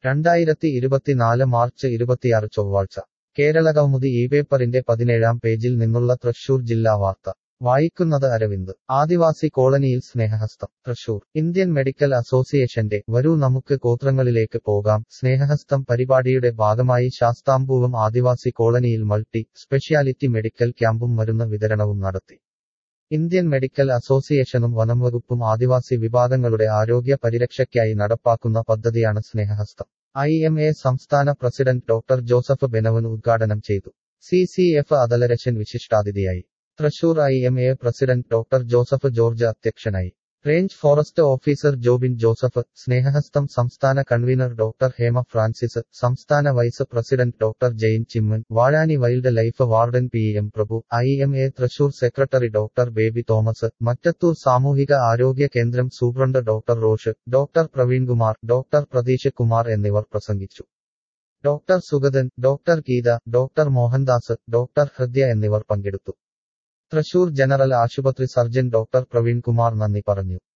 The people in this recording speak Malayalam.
രണ്ടായിരത്തി ഇരുപത്തിനാല് മാർച്ച് ഇരുപത്തിയാറ് ചൊവ്വാഴ്ച കേരള കൗമുദി ഈ പേപ്പറിന്റെ പതിനേഴാം പേജിൽ നിന്നുള്ള തൃശൂർ ജില്ലാ വാർത്ത വായിക്കുന്നത് അരവിന്ദ് ആദിവാസി കോളനിയിൽ സ്നേഹഹസ്തം തൃശൂർ ഇന്ത്യൻ മെഡിക്കൽ അസോസിയേഷന്റെ വരൂ നമുക്ക് ഗോത്രങ്ങളിലേക്ക് പോകാം സ്നേഹഹസ്തം പരിപാടിയുടെ ഭാഗമായി ശാസ്താംപൂവം ആദിവാസി കോളനിയിൽ മൾട്ടി സ്പെഷ്യാലിറ്റി മെഡിക്കൽ ക്യാമ്പും മരുന്ന് വിതരണവും നടത്തി ഇന്ത്യൻ മെഡിക്കൽ അസോസിയേഷനും വനംവകുപ്പും ആദിവാസി വിഭാഗങ്ങളുടെ ആരോഗ്യ പരിരക്ഷയ്ക്കായി നടപ്പാക്കുന്ന പദ്ധതിയാണ് സ്നേഹഹസ്തം ഐ എം എ സംസ്ഥാന പ്രസിഡന്റ് ഡോക്ടർ ജോസഫ് ബെനവൻ ഉദ്ഘാടനം ചെയ്തു സി സി എഫ് അതലരശൻ വിശിഷ്ടാതിഥിയായി Thrissur I M A president doctor Joseph George അധ്യക്ഷനായി range forest officer Jobin Joseph Snehahastham സംസ്ഥാന കൺവീനർ ഡോക്ടർ ഹേമ ഫ്രാൻസിസ് സംസ്ഥാന vice president doctor Jain Chimmini Vazhani wildlife warden P M Prabhu I M A Thrissur secretary doctor Baby Thomas Mattathur സാമൂഹിക ആരോഗ്യ കേന്ദ്രം superintendent doctor Rosh doctor Praveenkumar doctor Pratheesh Kumar എന്നിവർ പ്രസംഗിച്ചു doctor Sugathan doctor Geetha doctor Mohandas doctor Hridya എന്നിവർ പങ്കെടുത്തു തൃശൂർ ജനറൽ ആശുപത്രി സർജൻ ഡോക്ടർ പ്രവീൺ കുമാർ നന്ദി പറഞ്ഞു